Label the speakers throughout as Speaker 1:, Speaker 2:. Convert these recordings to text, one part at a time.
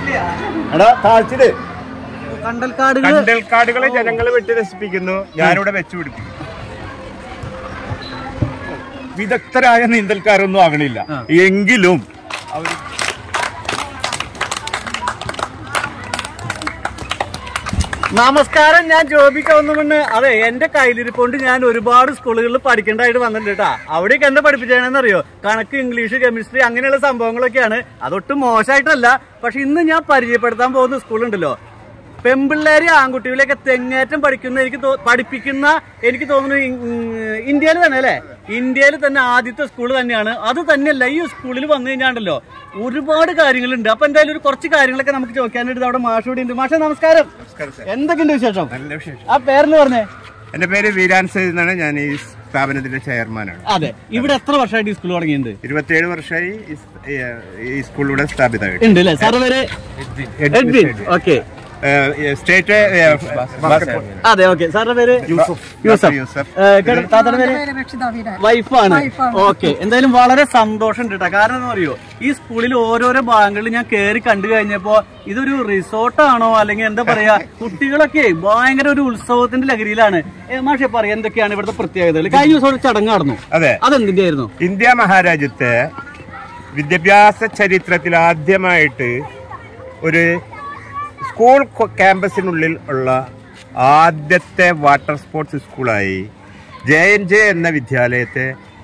Speaker 1: എടാ താഴ്ചയില്
Speaker 2: കണ്ടൽക്കാടുകൾ
Speaker 1: കണ്ടൽക്കാടുകളെ ജനങ്ങൾ വെട്ടി നശിപ്പിക്കുന്നു ഞാനിവിടെ വെച്ചു പിടിപ്പിക്കുന്നു വിദഗ്ധരായ നീന്തൽക്കാരൊന്നും ആകണില്ല എങ്കിലും അവർ
Speaker 2: നമസ്കാരം ഞാൻ ജോബി കൗന്നുമണ്ണ് അതെ എന്റെ കയ്യിലിരിപ്പോണ്ട് ഞാൻ ഒരുപാട് സ്കൂളുകളിൽ പഠിക്കേണ്ടതായിട്ട് വന്നിട്ടുണ്ട് കേട്ടാ അവിടേക്ക് എന്താ പഠിപ്പിച്ചതെന്ന് അറിയോ കണക്ക് ഇംഗ്ലീഷ് കെമിസ്ട്രി അങ്ങനെയുള്ള സംഭവങ്ങളൊക്കെയാണ് അതൊട്ടും മോശമായിട്ടല്ല പക്ഷെ ഇന്ന് ഞാൻ പരിചയപ്പെടുത്താൻ പോകുന്ന സ്കൂളുണ്ടല്ലോ പെമ്പിള്ളേര് ആൺകുട്ടികളെയൊക്കെ തെങ്ങേറ്റം പഠിക്കുന്ന എനിക്ക് തോ- പഠിപ്പിക്കുന്ന എനിക്ക് തോന്നുന്നു ഇന്ത്യയിൽ തന്നെ അല്ലേ ഇന്ത്യയിൽ തന്നെ ആദ്യത്തെ സ്കൂൾ തന്നെയാണ് അത് തന്നെയല്ല ഈ സ്കൂളിൽ വന്നു കഴിഞ്ഞാണ്ടല്ലോ ഒരുപാട് കാര്യങ്ങളുണ്ട് അപ്പൊ എന്തായാലും ഒരു കുറച്ച് കാര്യങ്ങളൊക്കെ നമുക്ക് ചോദിക്കാനായിട്ട് അവിടെ മാഷ് ഇവിടെ ഉണ്ട് മാഷ നമസ്കാരം എന്തൊക്കെയുണ്ട് വിശേഷം
Speaker 1: നല്ല വിശേഷം
Speaker 2: ആ പേരെന്ന് പറഞ്ഞേ
Speaker 1: എന്റെ പേര് വീരാൻ സൈദ് എന്നാണ് ഞാൻ ഈ സ്ഥാപനത്തിന്റെ ചെയർമാനാണ്
Speaker 2: അതെ ഇവിടെ എത്ര വർഷമായിട്ട് ഈ സ്കൂൾ തുടങ്ങിയിട്ടുണ്ട്
Speaker 1: ഇരുപത്തിയേഴ് വർഷമായി ഈ സ്- ഈ- ഈ സ്കൂൾ ഇവിടെ സ്ഥാപിതമായിട്ട്
Speaker 2: ഉണ്ട് അല്ലേ സാറ് പേര് എഡ്വിൻ ഓക്കെ
Speaker 1: ഏഹ്, സ്റ്റേറ്റ് ഏഹ്, ബാസ്കറ്റ്
Speaker 2: അതെ ഓക്കെ സാറിന്റെ പേര്
Speaker 1: യൂസഫ്
Speaker 2: യൂസഫ്
Speaker 1: യൂസഫ്
Speaker 2: ഏ, കേട്ടോ, താത്തയുടെ പേര് വൈഫാണ് ഓക്കെ എന്തായാലും വളരെ സന്തോഷം ഉണ്ട് കേട്ടോ കാരണം എന്താ പറയോ ഈ സ്കൂളിൽ ഓരോരോ ഭാഗങ്ങളിൽ ഞാൻ കയറി കണ്ടു കഴിഞ്ഞപ്പോ ഇതൊരു റിസോർട്ടാണോ അല്ലെങ്കിൽ എന്താ പറയാ കുട്ടികളൊക്കെ ഭയങ്കര ഒരു ഉത്സവത്തിന്റെ ലഹരിയിലാണ് ഏ, മാഷെ പറയാ എന്തൊക്കെയാണ് ഇവിടുത്തെ പ്രത്യേകതകൾ കഴിഞ്ഞ ദിവസം ഒരു ചടങ്ങ് നടന്നു
Speaker 1: അതെ
Speaker 2: അതെന്തിന്റെ ആയിരുന്നു
Speaker 1: ഇന്ത്യ മഹാരാജ്യത്തെ വിദ്യാഭ്യാസ ചരിത്രത്തിൽ ആദ്യമായിട്ട് ഒരു സ്കൂൾ കൊ- ക്യാമ്പസിനുള്ളിൽ ഉള്ള ആദ്യത്തെ വാട്ടർ സ്പോർട്സ് സ്കൂളായി ജെ എൻ ജെ എന്ന വിദ്യാലയത്തെ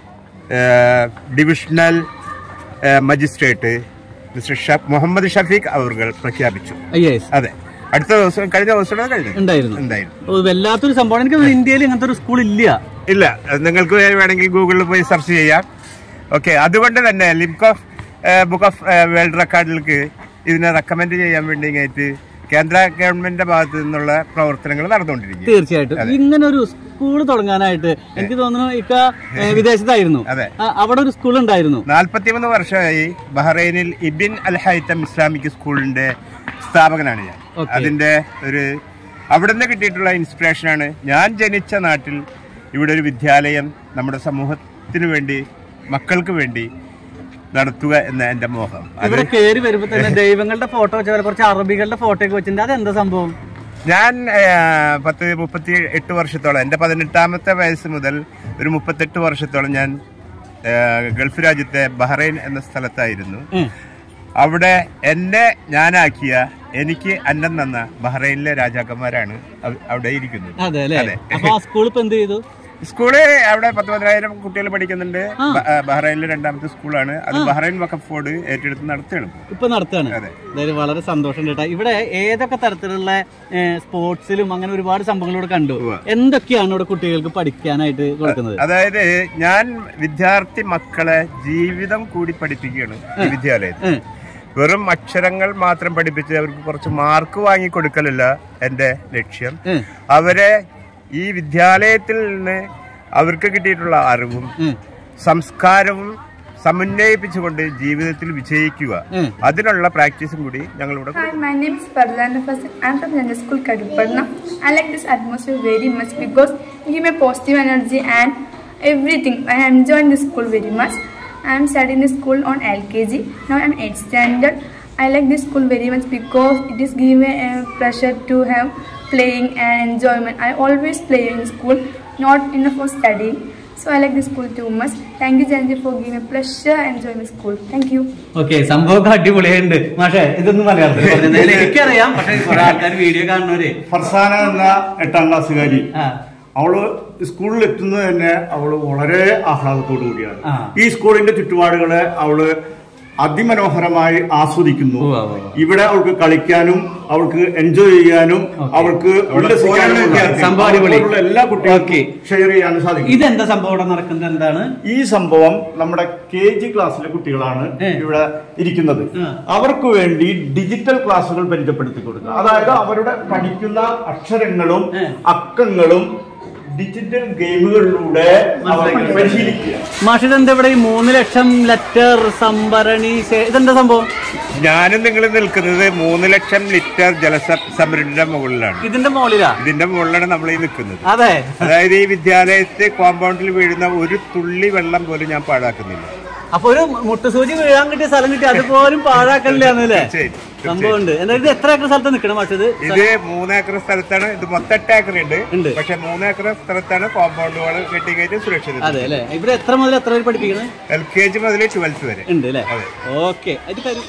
Speaker 1: uh, divisional uh, magistrate mister ഷ- മുഹമ്മദ് ഷഫീഖ് അവർ പ്രഖ്യാപിച്ചു
Speaker 2: യെസ്
Speaker 1: അതെ അടുത്ത ദിവസം കഴിഞ്ഞ ദിവസം കഴിഞ്ഞു
Speaker 2: ഉണ്ടായിരുന്നു
Speaker 1: എന്തായിരുന്നു
Speaker 2: ഓ, വല്ലാത്തൊരു സംഭവം എനിക്ക് തോന്നുന്നു ഇന്ത്യയിൽ ഇങ്ങനത്തെ ഒരു സ്കൂൾ ഇല്ല
Speaker 1: ഇല്ല അത് നിങ്ങൾക്ക് വേണമെങ്കിൽ ഗൂഗിളിൽ പോയി സെർച്ച് ചെയ്യാം ഓക്കെ അതുകൊണ്ട് തന്നെ Limca of book of world റെക്കോർഡിലേക്ക് ഇതിനെ റെക്കമെൻഡ് ചെയ്യാൻ വേണ്ടി ആയിട്ട് കേന്ദ്ര ഗവൺമെന്റിന്റെ ഭാഗത്തു നിന്നുള്ള പ്രവർത്തനങ്ങൾ നടന്നുകൊണ്ടിരിക്കുക
Speaker 2: തീർച്ചയായിട്ടും ഇങ്ങനെ ഒരു സ്കൂൾ തുടങ്ങാനായിട്ട് എനിക്ക് തോന്നുന്നു ഇക്ക ഏ, വിദേശത്തായിരുന്നു
Speaker 1: അതെ.
Speaker 2: ആ, അവിടെ ഒരു സ്കൂൾ ഉണ്ടായിരുന്നു
Speaker 1: നാൽപ്പത്തിമൂന്ന് വർഷമായി ബഹ്റൈനിൽ ഇബിൻ അൽ ഹൈത്തം ഇസ്ലാമിക് സ്കൂളിന്റെ സ്ഥാപകനാണ് ഞാൻ
Speaker 2: Okay.
Speaker 1: അതിന്റെ ഒരു അവിടുന്ന് കിട്ടിയിട്ടുള്ള ഇൻസ്പിറേഷനാണ് ഞാൻ ജനിച്ച നാട്ടിൽ ഇവിടെ ഒരു വിദ്യാലയം നമ്മുടെ സമൂഹത്തിന് വേണ്ടി മക്കൾക്ക് വേണ്ടി നടത്തുക എന്ന എന്റെ മോഹം അത്
Speaker 2: ഇവിടെ കയറി വരുമ്പോ തന്നെ ദൈവങ്ങളുടെ ഫോട്ടോ വെച്ച പോലെ കുറച്ച് അറബികളുടെ ഫോട്ടോ ഒക്കെ വെച്ചിട്ടുണ്ട് അതെന്താ സംഭവം
Speaker 1: ഞാൻ ഏഹ്, പത്ത് മുപ്പത്തി എട്ട് വർഷത്തോളം എൻ്റെ പതിനെട്ടാമത്തെ വയസ്സ് മുതൽ ഒരു മുപ്പത്തെട്ട് വർഷത്തോളം ഞാൻ ഏഹ്, ഗൾഫ് രാജ്യത്തെ ബഹ്റൈൻ എന്ന സ്ഥലത്തായിരുന്നു
Speaker 2: ഉം.
Speaker 1: അവിടെ എന്നെ ഞാനാക്കിയ എനിക്ക് അന്നം തന്ന ബഹ്റൈനിലെ രാജാക്കന്മാരാണ് അവ- അവിടെ ഇരിക്കുന്നത്
Speaker 2: അതെ അല്ലെ
Speaker 1: അതെ.
Speaker 2: അപ്പൊ ആ സ്കൂൾ ഇപ്പൊ എന്ത് ചെയ്തു
Speaker 1: സ്കൂള് അവിടെ പത്ത് പതിനായിരം കുട്ടികൾ പഠിക്കുന്നുണ്ട് ബ- ആ, ബഹ്റൈനിലെ രണ്ടാമത്തെ സ്കൂളാണ് അത് ബഹ്റൈൻ വഖഫ് ബോർഡ് ഏറ്റെടുത്ത് നടത്തുകയാണ്
Speaker 2: ഇപ്പൊ നടത്തുകയാണ്
Speaker 1: അതെ.
Speaker 2: എന്തായാലും വളരെ സന്തോഷം കേട്ടോ ഇവിടെ ഏതൊക്കെ തരത്തിലുള്ള ഏ, സ്പോർട്സിലും അങ്ങനെ ഒരുപാട് സംഭവങ്ങൾ ഇവിടെ കണ്ടു
Speaker 1: ഉവ്വ.
Speaker 2: എന്തൊക്കെയാണ് ഇവിടെ കുട്ടികൾക്ക് പഠിക്കാനായിട്ട് കൊടുക്കുന്നത്
Speaker 1: അതായത് ഞാൻ വിദ്യാർത്ഥി മക്കളെ ജീവിതം കൂടി പഠിപ്പിക്കുകയാണ് ഈ വിദ്യാലയത്തിൽ
Speaker 2: ഉം.
Speaker 1: വെറും അക്ഷരങ്ങൾ മാത്രം പഠിപ്പിച്ച് അവർക്ക് കുറച്ച് മാർക്ക് വാങ്ങി കൊടുക്കലല്ല എൻ്റെ ലക്ഷ്യം
Speaker 2: ഉം.
Speaker 1: അവരെ ഈ വിദ്യാലയത്തിൽ നിന്ന് അവർക്ക് കിട്ടിയിട്ടുള്ള അറിവും
Speaker 2: ഉം.
Speaker 1: സംസ്കാരവും സമന്വയിപ്പിച്ചുകൊണ്ട് ജീവിതത്തിൽ വിജയിക്കുക
Speaker 2: ഉം.
Speaker 1: അതിനുള്ള പ്രാക്ടീസും കൂടി ഞങ്ങളിവിടെ
Speaker 3: Hi, my name is Parlana Fasil. I'm from Janja School, Kadipadna. I like this atmosphere very much because it gives me positive energy and everything. I am enjoying this school very much. I am studying this school on LKG. Now I am 8th standard. I like this school very much because it is give me a pleasure to have playing and enjoyment. I always play in school, not enough for studying. So I like this school too much. Thank you, Janji, for giving me pleasure and enjoy my school. Thank you.
Speaker 2: Okay സംഭവം അടിപൊളിയുണ്ട് പക്ഷേ ഇതൊന്നും മലയാളത്തിൽ പറഞ്ഞത് എനിക്കറിയാം പക്ഷെ കുറെ ആൾക്കാർ വീഡിയോ കാണുന്നവര്
Speaker 4: ഫർസാന എന്ന എട്ടാം ക്ലാസ്സുകാരി
Speaker 2: ആ
Speaker 4: അവള് സ്കൂളിൽ എത്തുന്നത് തന്നെ അവള് വളരെ ആഹ്ലാദത്തോടു കൂടിയാണ്
Speaker 2: ആ.
Speaker 4: ഈ സ്കൂളിന്റെ ചുറ്റുപാടുകളെ അവള് അതിമനോഹരമായി ആസ്വദിക്കുന്നു
Speaker 2: ഉവ്വ് ഉവ്വ് ഉവ്വ്.
Speaker 4: ഇവിടെ അവൾക്ക് കളിക്കാനും അവൾക്ക് എൻജോയ് ചെയ്യാനും അവൾക്ക് ഉല്ലസിക്കാനും ഉള്ള
Speaker 2: സംഭവം അടിപൊളി.
Speaker 4: അവൾക്കുള്ള എല്ലാ കുട്ടികൾക്കും
Speaker 2: ഓക്കെ.
Speaker 4: ഷെയർ ചെയ്യാനും സാധിക്കും
Speaker 2: ഇതെന്താ സംഭവം ഇവിടെ നടക്കുന്നത് എന്താണ്
Speaker 4: ഈ സംഭവം നമ്മുടെ കെ ജി ക്ലാസ്സിലെ കുട്ടികളാണ്
Speaker 2: ഏ.
Speaker 4: ഇവിടെ ഇരിക്കുന്നത്
Speaker 2: ആ.
Speaker 4: അവർക്ക് വേണ്ടി ഡിജിറ്റൽ ക്ലാസ്സുകൾ പരിചയപ്പെടുത്തി കൊടുക്കുക അതായത് അവരുടെ പഠിക്കുന്ന അക്ഷരങ്ങളും
Speaker 2: ഏ.
Speaker 4: അക്കങ്ങളും ഡിജിറ്റൽ ഗെയിമുകളിലൂടെ അവർക്ക്
Speaker 2: മനസ്സിലാക്കി.
Speaker 4: പരിശീലിക്കുക
Speaker 2: മാഷിത് എന്താ ഇവിടെ ഈ മൂന്ന് ലക്ഷം ലെറ്റർ സംഭരണി ശേ- ഇതെന്താ സംഭവം
Speaker 1: ഞാനും നിങ്ങൾ നിൽക്കുന്നത് മൂന്ന് ലക്ഷം ലിറ്റർ ജലസംഭരണിയുടെ മുകളിലാണ്
Speaker 2: ഇതിന്റെ മോളിലാ
Speaker 1: ഇതിന്റെ മുകളിലാണ് നമ്മൾ ഈ നിൽക്കുന്നത്
Speaker 2: അതെ
Speaker 1: അതായത് ഈ വിദ്യാലയത്തെ കോമ്പൗണ്ടിൽ വീഴുന്ന ഒരു തുള്ളി വെള്ളം പോലും ഞാൻ പാഴാക്കുന്നില്ല
Speaker 2: അപ്പൊ ഒരു മുട്ടുസൂചി വീഴാൻ കിട്ടിയ സ്ഥലം കിട്ടി അതുപോലും പാഴാക്കണില്ലാന്നല്ലേ
Speaker 1: തീർച്ചയായും,
Speaker 2: സംഭവം ഉണ്ട് എന്തായാലും ഇത് എത്ര ഏക്കർ സ്ഥലത്ത് നിൽക്കണം പക്ഷേ ഇത്
Speaker 1: ഇത് മൂന്നേക്കർ സ്ഥലത്താണ് ഇത് മൊത്തം എട്ട് ഏക്കർ ഉണ്ട്
Speaker 2: ഉണ്ട്.
Speaker 1: പക്ഷെ മൂന്നേക്കർ സ്ഥലത്താണ് കോമ്പൗണ്ട് വാൾ കെട്ടി കഴിഞ്ഞ് സുരക്ഷിതം
Speaker 2: അതെ അല്ലേ ഇവിടെ എത്ര മുതൽ എത്ര വരെ പഠിപ്പിക്കുന്നത്
Speaker 1: എൽ കെ ജി മുതൽ ട്വൽത്ത് വരെ
Speaker 2: ഉണ്ട് അല്ലേ
Speaker 1: അതെ.
Speaker 2: ഓക്കെ ഇത് കാര്യം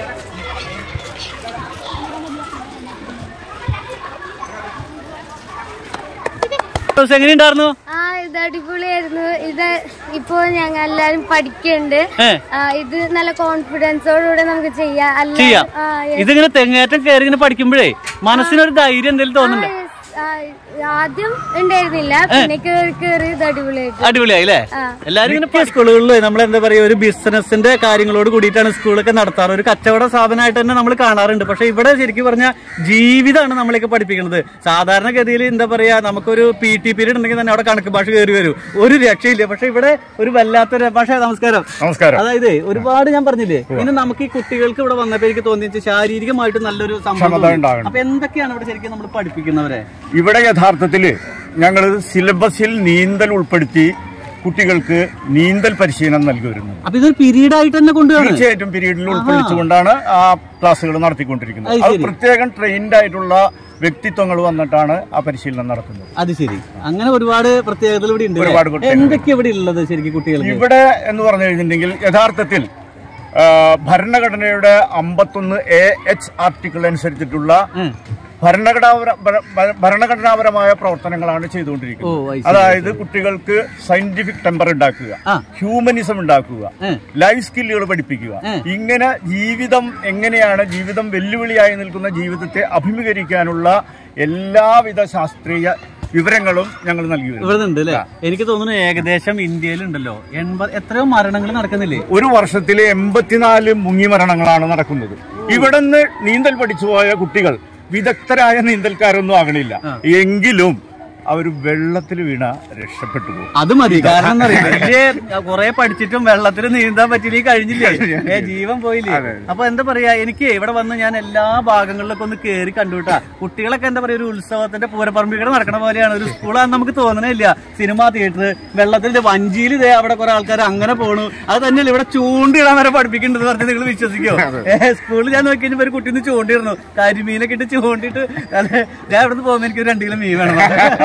Speaker 2: ദിവസം എങ്ങനെയുണ്ടായിരുന്നു
Speaker 5: ആ ഇത് അടിപൊളിയായിരുന്നു ഇത് ഇപ്പോ ഞങ്ങൾ എല്ലാരും പഠിക്കുന്നുണ്ട്
Speaker 2: ഏ.
Speaker 5: ആ, ഇത് നല്ല കോൺഫിഡൻസോടുകൂടെ നമുക്ക് ചെയ്യാം അല്ല
Speaker 2: ചെയ്യാം
Speaker 5: ആ, yes.
Speaker 2: ഇതിങ്ങനെ തെങ്ങേറ്റം കയറി ഇങ്ങനെ പഠിക്കുമ്പോഴേ മനസ്സിനൊരു ധൈര്യം എന്തെങ്കിലും
Speaker 5: ആ,
Speaker 2: തോന്നുന്നുണ്ട്
Speaker 5: yes. ആ, ആദ്യം ഉണ്ടായിരുന്നില്ല പിന്നെ കേറി കേറി ഇത് അടിപൊളിയായിട്ട്
Speaker 2: അടിപൊളിയായി അല്ലേ
Speaker 5: ആ.
Speaker 2: എല്ലാരും ഇങ്ങനെ സ്കൂളുകളിൽ നമ്മൾ എന്താ പറയാ ഒരു ബിസിനസിന്റെ കാര്യങ്ങളോട് കൂടിയിട്ടാണ് സ്കൂളൊക്കെ നടത്താറ് ഒരു കച്ചവട സ്ഥാപനമായിട്ട് തന്നെ നമ്മൾ കാണാറുണ്ട് പക്ഷെ ഇവിടെ ശരിക്കും പറഞ്ഞാൽ ജീവിതമാണ് നമ്മളൊക്കെ പഠിപ്പിക്കുന്നത് സാധാരണഗതിയിൽ എന്താ പറയാ നമുക്കൊരു പി ടി പീരീഡ് ഉണ്ടെങ്കിൽ തന്നെ അവിടെ കണക്ക് ഭാഷ കയറി വരും ഒരു രക്ഷയില്ല പക്ഷെ ഇവിടെ ഒരു വല്ലാത്തൊരു ഭാഷ നമസ്കാരം
Speaker 4: നമസ്കാരം
Speaker 2: അതായത് ഒരുപാട് ഞാൻ പറഞ്ഞില്ലേ ഇനി നമുക്ക് ഈ കുട്ടികൾക്ക് ഇവിടെ വന്നപ്പോ എനിക്ക് തോന്നിയത് ശാരീരികമായിട്ട് നല്ലൊരു സംഭവം
Speaker 4: ക്ഷമത
Speaker 2: തോന്നി.
Speaker 4: ഉണ്ടാകണം.
Speaker 2: അപ്പൊ എന്തൊക്കെയാണ് ഇവിടെ ശരിക്കും നമ്മൾ പഠിപ്പിക്കുന്നവരെ
Speaker 4: ഇവിടെ യഥാർത്ഥത്തില് ഞങ്ങൾ സിലബസിൽ നീന്തൽ ഉൾപ്പെടുത്തി കുട്ടികൾക്ക് നീന്തൽ പരിശീലനം നൽകി വരുന്നു
Speaker 2: അപ്പൊ ഇതൊരു പീരീഡ് ആയിട്ട് തന്നെ കൊണ്ടുപോകണം
Speaker 4: തീർച്ചയായിട്ടും പീരീഡിൽ ഉൾപ്പെടുത്തിക്കൊണ്ടാണ് ആ ക്ലാസ്സുകൾ നടത്തിക്കൊണ്ടിരിക്കുന്നത്
Speaker 2: അത്
Speaker 4: അത്
Speaker 2: ശരി.
Speaker 4: പ്രത്യേകം ട്രെയിൻഡ് ആയിട്ടുള്ള വ്യക്തിത്വങ്ങൾ വന്നിട്ടാണ് ആ പരിശീലനം നടത്തുന്നത്
Speaker 2: അത് ശരി അങ്ങനെ ഒരുപാട് പ്രത്യേകതകൾ ഇവിടെ ഉണ്ട്
Speaker 4: ഒരുപാട്
Speaker 2: അല്ലേ?
Speaker 4: പ്രത്യേകതകൾ.
Speaker 2: എന്തൊക്കെ ഇവിടെ ഉള്ളത് ശരിക്കും കുട്ടികൾക്ക്
Speaker 4: ഇവിടെ എന്ന് പറഞ്ഞു കഴിഞ്ഞിട്ടുണ്ടെങ്കിൽ യഥാർത്ഥത്തിൽ ആ, ഭരണഘടനയുടെ അമ്പത്തൊന്ന് എ എച്ച് ആർട്ടിക്കിൾ അനുസരിച്ചിട്ടുള്ള
Speaker 2: ഉം.
Speaker 4: ഭരണഘടനാപര ഭര- ഭര- ഭരണഘടനാപരമായ പ്രവർത്തനങ്ങളാണ്
Speaker 2: ഓ,
Speaker 4: ചെയ്തുകൊണ്ടിരിക്കുന്നത്
Speaker 2: I see.
Speaker 4: അതായത് കുട്ടികൾക്ക് സയന്റിഫിക് ടെമ്പർ ഉണ്ടാക്കുക
Speaker 2: ആ.
Speaker 4: ഹ്യൂമനിസം ഉണ്ടാക്കുക
Speaker 2: ഏ.
Speaker 4: ലൈഫ് സ്കില്ലുകൾ പഠിപ്പിക്കുക
Speaker 2: ഏ.
Speaker 4: ഇങ്ങനെ ജീവിതം എങ്ങനെയാണ് ജീവിതം വെല്ലുവിളിയായി നിൽക്കുന്ന ജീവിതത്തെ അഭിമുഖീകരിക്കാനുള്ള എല്ലാവിധ ശാസ്ത്രീയ വിവരങ്ങളും ഞങ്ങൾ നൽകി വരുന്നു
Speaker 2: ഇവിടെ ഉണ്ട് അല്ലേ എനിക്ക് തോന്നുന്നു ഏകദേശം ഇന്ത്യയിലുണ്ടല്ലോ എൺപത് എത്രയോ മരണങ്ങൾ നടക്കുന്നില്ലേ
Speaker 4: ഒരു വർഷത്തിലെ എൺപത്തിനാല് മുങ്ങിമരണങ്ങളാണ് നടക്കുന്നത് ഇവിടുന്ന് നീന്തൽ പഠിച്ചു പോയ കുട്ടികൾ വിദഗ്ധരായ നീന്തൽക്കാരൊന്നും ആകണില്ല എങ്കിലും അവർ വെള്ളത്തിൽ വീണ രക്ഷപ്പെട്ടു പോകും
Speaker 2: അത് മതി കാരണം എന്താ അറിയോ? വലിയ കുറെ പഠിച്ചിട്ടും വെള്ളത്തിൽ നീന്താൻ പറ്റില്ല കഴിഞ്ഞില്ലേ ഏ ജീവൻ പോയില്ലേ അപ്പൊ എന്താ പറയാ എനിക്ക് ഇവിടെ വന്ന് ഞാൻ എല്ലാ ഭാഗങ്ങളിലൊക്കെ ഒന്ന് കേറി കണ്ടുവിട്ടാ കുട്ടികളൊക്കെ എന്താ പറയാ ഒരു ഉത്സവത്തിന്റെ പൂരപ്പറമ്പിക്കടെ നടക്കണ പോലെയാണ് ഒരു സ്കൂളാന്ന് നമുക്ക് തോന്നണില്ല സിനിമാ തിയേറ്റർ വെള്ളത്തിന്റെ വഞ്ചിയിൽ ഇതേ അവിടെ കുറെ ആൾക്കാർ അങ്ങനെ പോണു അത് തന്നെയല്ല ഇവിടെ ചൂണ്ടിടാൻ വരെ പഠിപ്പിക്കേണ്ടത് പറഞ്ഞ് നിങ്ങൾ വിശ്വസിക്കോ ഏഹ് സ്കൂളിൽ ഞാൻ നോക്കി കഴിഞ്ഞപ്പോ ഒരു കുട്ടി ഒന്ന് ചൂണ്ടിയിരുന്നു കരിമീനൊക്കെ ഇട്ട് ചൂണ്ടിട്ട് അല്ലെ ഞാൻ ഇവിടുന്ന് പോകുമ്പോ എനിക്ക് ഒരു രണ്ട് കിലോ മീൻ വേണം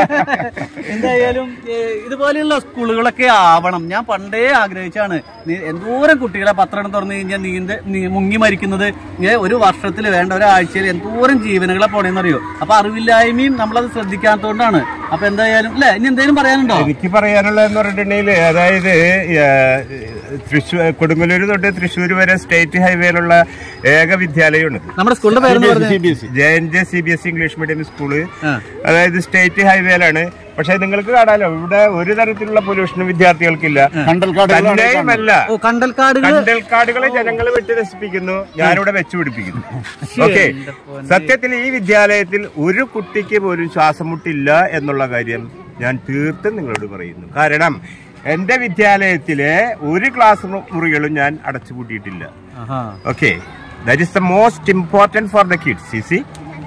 Speaker 2: എന്തായാലും ഏഹ്, ഇതുപോലെയുള്ള സ്കൂളുകളൊക്കെ ആവണം ഞാൻ പണ്ടേ ആഗ്രഹിച്ചാണ് നീ- എന്തോരം കുട്ടികളെ പത്രം തുറന്നു കഴിഞ്ഞാൽ നീന്ത നീ- മുങ്ങി മരിക്കുന്നത് ഏഹ്, ഒരു വർഷത്തിൽ വേണ്ട ഒരാഴ്ചയിൽ എന്തോരം ജീവനുകളെ പോണേന്നറിയോ അപ്പൊ അറിവില്ലായ്മയും നമ്മളത് ശ്രദ്ധിക്കാത്തതുകൊണ്ടാണ് അപ്പൊ എന്തായാലും അല്ലെ ഇനി എന്തെങ്കിലും പറയാനുണ്ടോ
Speaker 1: എനിക്ക് പറയാനുള്ളതെന്ന് പറഞ്ഞിട്ടുണ്ടെങ്കിൽ അതായത് തൃശ്ശൂർ കൊടുങ്ങല്ലൂർ തൊട്ട് തൃശ്ശൂർ വരെ സ്റ്റേറ്റ് ഹൈവേയിലുള്ള ഏക വിദ്യാലയമാണ്
Speaker 2: നമ്മുടെ സ്കൂളിന്റെ പേരെന്ന് പറഞ്ഞത്
Speaker 1: J N J C B S English medium school
Speaker 2: ആ.
Speaker 1: അതായത് സ്റ്റേറ്റ് ഹൈവേയിലാണ് പക്ഷെ നിങ്ങൾക്ക് കാണാലോ ഇവിടെ ഒരു തരത്തിലുള്ള പൊല്യൂഷനും വിദ്യാർത്ഥികൾക്കില്ല
Speaker 4: കണ്ടൽക്കാടുകളാണ്
Speaker 1: തന്നെയുമല്ല
Speaker 2: ഓ കണ്ടൽക്കാടുകൾ
Speaker 1: കണ്ടൽക്കാടുകളെ ജനങ്ങൾ വെട്ടി നശിപ്പിക്കുന്നു ഞാനിവിടെ വെച്ചു പിടിപ്പിക്കുന്നു ഓക്കെ
Speaker 2: എന്റെ പൊന്നേ.
Speaker 1: സത്യത്തിൽ ഈ വിദ്യാലയത്തിൽ ഒരു കുട്ടിക്ക് പോലും ശ്വാസം മുട്ടില്ല എന്നുള്ള കാര്യം ഞാൻ തീർത്തും നിങ്ങളോട് പറയുന്നു കാരണം എന്റെ വിദ്യാലയത്തിലെ ഒരു ക്ലാസ് മുറികളും ഞാൻ അടച്ചുപൂട്ടിയിട്ടില്ല
Speaker 2: ആഹാ.
Speaker 1: Okay that is the most important for the kids C C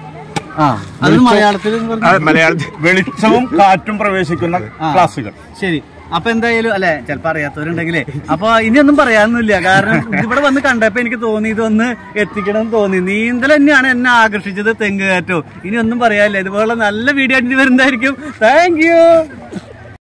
Speaker 2: ആ അത് മലയാളത്തിൽ എന്ന് പറഞ്ഞാ-
Speaker 1: മലയാളത്തിൽ
Speaker 4: വെളിച്ചവും കാറ്റും പ്രവേശിക്കുന്ന
Speaker 2: ആ.
Speaker 4: ക്ലാസ്സുകൾ
Speaker 2: ശരി അപ്പൊ എന്തായാലും അല്ലെ ചിലപ്പോ അറിയാത്തവരുണ്ടെങ്കിലേ അപ്പൊ ഇനിയൊന്നും പറയാനൊന്നുമില്ല കാരണം ഇവിടെ വന്ന് കണ്ടപ്പോ എനിക്ക് തോന്നി ഇതൊന്ന് എത്തിക്കണം എന്ന് തോന്നി നീന്തൽ തന്നെയാണ് എന്നെ ആകർഷിച്ചത് തെങ്ങ് കയറ്റവും ഇനി ഒന്നും പറയാനില്ല ഇതുപോലുള്ള നല്ല വീഡിയോ ആയിട്ട് വരുന്നതായിരിക്കും താങ്ക് യു